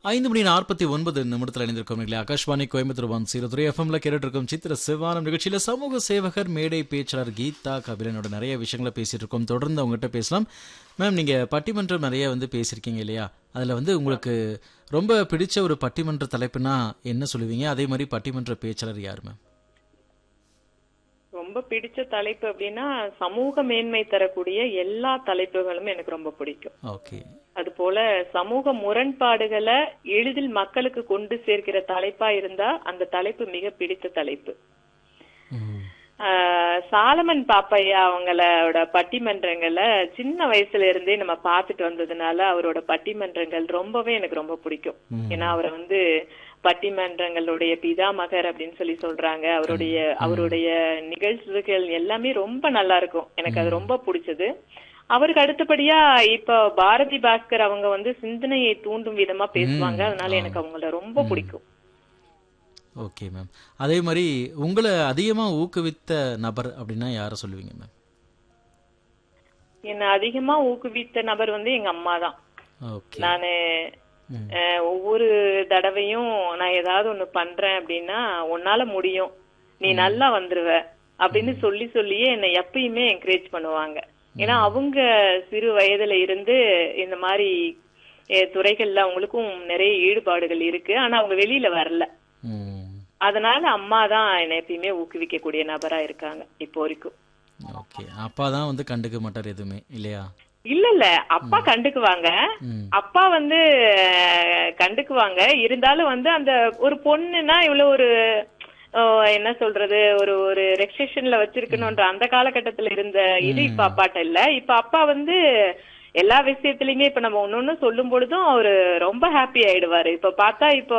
ஐந்து மணி நாற்பத்தி ஒன்பது நிமிடத்தில் இணைந்திருக்கோம் இல்லையா Akashvani Coimbatore one zero three எஃப்எம்ல கேட்டுட்டு இருக்கோம் சித்திர சிவானம் நிகழ்ச்சியில சமூக சேவகர் மேடை பேச்சாளர் கீதா கபிலனோட நிறைய விஷயங்களை பேசிட்டு இருக்கோம் தொடர்ந்து அவங்ககிட்ட பேசலாம் மேம் நீங்க பட்டிமன்றம் நிறைய வந்து பேசியிருக்கீங்க இல்லையா அதுல வந்து உங்களுக்கு ரொம்ப பிடிச்ச ஒரு பட்டிமன்ற தலைப்புனா என்ன சொல்லுவீங்க அதே மாதிரி பட்டிமன்ற பேச்சாளர் யார் மேம் ரொம்ப பிடிச்ச தலைப்பு அப்படின்னா சமூக மேன்மை தரக்கூடிய எல்லா தலைப்புகளும் எனக்கு ரொம்ப பிடிக்கும் ஓகே அது போல சமூக முரண்பாடுகளை எளிதில் மக்களுக்கு கொண்டு சேர்க்கிற தலைப்பா இருந்தா அந்த தலைப்பு மிக பிடித்த தலைப்பு ஆஹ் சாலமன் பாப்பையா அவங்களோட பட்டிமன்றங்களை சின்ன வயசுல இருந்தே நம்ம பார்த்துட்டு வந்ததுனால அவரோட பட்டிமன்றங்கள் ரொம்பவே எனக்கு ரொம்ப பிடிக்கும் ஏன்னா அவரை வந்து பட்டிமன்றங்களுடைய பிதாமகர் அப்படின்னு சொல்லி சொல்றாங்க அவருடைய அவருடைய நிகழ்ச்சிகள் எல்லாமே ரொம்ப நல்லா இருக்கும் எனக்கு அது ரொம்ப பிடிச்சது அவருக்கு அடுத்தபடியா இப்ப பாரதி பாஸ்கர் அவங்க வந்து சிந்தனையை தூண்டும் விதமா பேசுவாங்க அதனால எனக்கு அவங்கள ரொம்ப பிடிக்கும் ஓகே மேம் அதே மாதிரி உங்களை அதிகமா ஊக்குவித்த நபர் அப்படின்னா யாரை சொல்லுவீங்க மேம் என்ன அதிகமா ஊக்குவித்த நபர் வந்து எங்க அம்மா தான் ஓகே நானு அஹ், ஒவ்வொரு தடவையும் நான் ஏதாவது ஒண்ணு பண்றேன் அப்படின்னா உன்னால முடியும் நீ நல்லா வந்துருவ அப்படின்னு சொல்லி சொல்லியே என்னை எப்பயுமே என்கரேஜ் பண்ணுவாங்க ஏன்னா அவங்க சிறு வயதுல இருந்து இந்த மாதிரி அஹ், துறைகள்ல அவங்களுக்கும் நிறைய ஈடுபாடுகள் இருக்கு ஆனா அவங்க வெளியில வரல ம் அதனால அம்மா தான் என்னை எப்பயுமே ஊக்குவிக்கக்கூடிய நபரா இருக்காங்க இப்போ வரைக்கும் ஓகே அப்பா தான் வந்து கண்டுக்க மாட்டார் எதுவுமே இல்லையா இல்ல இல்ல அப்பா கண்டுக்குவாங்க ம் அப்பா வந்து அஹ், கண்டுக்குவாங்க இருந்தாலும் வந்து அந்த ஒரு பொண்ணுனா இவ்வளவு ஒரு அஹ், என்ன சொல்றது ஒரு ஒரு ரெஸ்ட்ரிக்ஷன்ல வச்சிருக்கணும்ன்ற அந்த காலகட்டத்துல இருந்த இது இப்ப அப்பாட்ட இல்ல இப்ப அப்பா வந்து எல்லா விஷயத்திலயுமே இப்ப நம்ம ஒன்னொன்னு சொல்லும் பொழுதும் அவரு ரொம்ப ஹாப்பி ஆயிடுவாரு இப்ப பார்த்தா இப்போ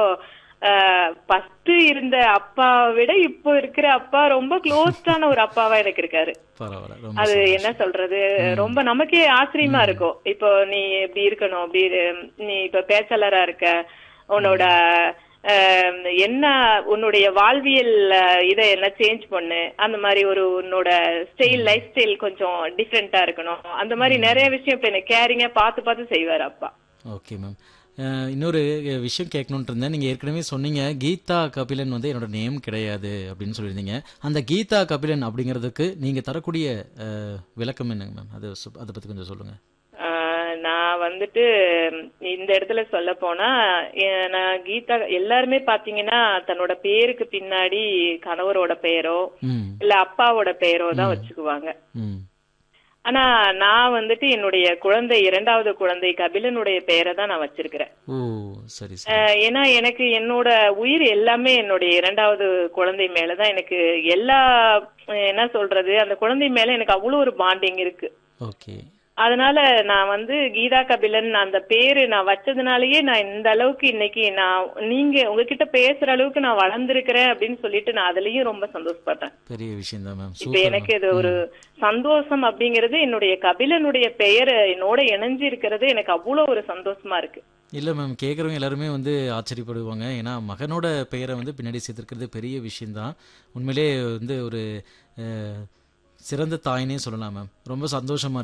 ஃபர்ஸ்ட் இருந்த அப்பாவை விட இப்போ இருக்கிற அப்பா ரொம்ப க்ளோஸ்டான ஒரு அப்பாவா எனக்கு இருக்காரு பரவாயில்ல ரொம்ப அது என்ன சொல்றது ரொம்ப நமக்கே ஆச்சரியமா இருக்கும் இப்போ நீ இப்படி இருக்கணும் அப்படி இரு- நீ இப்ப பேச்சாளரா இருக்க உன்னோட அஹ், என்ன உன்னுடைய வாழ்வியல் அஹ், இதை என்ன சேஞ்ச் பண்ணு அந்த மாதிரி ஒரு உன்னோட ஸ்டைல் லைஃப் ஸ்டைல் கொஞ்சம் டிஃப்ரெண்டா இருக்கணும் அந்த மாதிரி நிறைய விஷயம் இப்ப என்ன கேரிங்கா பார்த்து பார்த்து செய்வாரு அப்பா ஓகே மேம் அஹ், இன்னொரு அஹ், விஷயம் கேட்கணுன்ட்டு இருந்தேன் நீங்கள் ஏற்கனவே சொன்னீங்க கீதா கபிலன் வந்து என்னோட நேம் கிடையாது அப்படின்னு சொல்லியிருந்தீங்க அந்த கீதா கபிலன் அப்படிங்கிறதுக்கு நீங்கள் தரக்கூடிய அஹ், விளக்கம் என்னங்க மேம் அது சொ- அதை பற்றி கொஞ்சம் சொல்லுங்கள் ஆஹ் நான் வந்துட்டு இந்த இடத்துல சொல்ல போனா எ- நான் கீதா எல்லாருமே பாத்தீங்கன்னா தன்னோட பேருக்கு பின்னாடி கணவரோட பெயரோ ம் இல்ல அப்பாவோட பெயரோ தான் வச்சுக்குவாங்க ம் ஆனா நான் வந்துட்டு என்னுடைய குழந்தை இரண்டாவது குழந்தை கபிலனுடைய பெயரை தான் நான் வச்சிருக்கிறேன் ஓ சரி சரி ஆஹ் ஏன்னா எனக்கு என்னோட உயிர் எல்லாமே என்னுடைய இரண்டாவது குழந்தை மேலதான் எனக்கு எல்லா என்ன சொல்றது அந்த குழந்தை மேல எனக்கு அவ்வளவு ஒரு பாண்டிங் இருக்கு ஓகே அதனால நான் வந்து கீதா கபிலன் அந்த பேரு நான் வச்சதுனாலயே நான் இந்த அளவுக்கு இன்னைக்கு நான் நீங்க உங்ககிட்ட பேசுற அளவுக்கு நான் வளர்ந்திருக்கிறேன் அப்படின்னு சொல்லிட்டு நான் அதுலயும் ரொம்ப சந்தோஷப்படுறேன் பெரிய விஷயம் தான் மேம் இப்ப சூப்பர் எனக்கு இது ஒரு சந்தோஷம் அப்படிங்கிறது என்னுடைய கபிலனுடைய பெயர் என்னோட இணைஞ்சு இருக்கிறது எனக்கு அவ்வளவு ஒரு சந்தோஷமா இருக்கு இல்லை மேம் கேட்குறவங்க எல்லாருமே வந்து ஆச்சரியப்படுவாங்க ஏன்னா மகனோட பெயரை வந்து பின்னாடி சேர்த்துருக்கிறது பெரிய விஷயம்தான் உண்மையிலே வந்து ஒரு அஹ், சிறந்த தாயினே சொல்லலாம் மேம் ரொம்ப சந்தோஷமா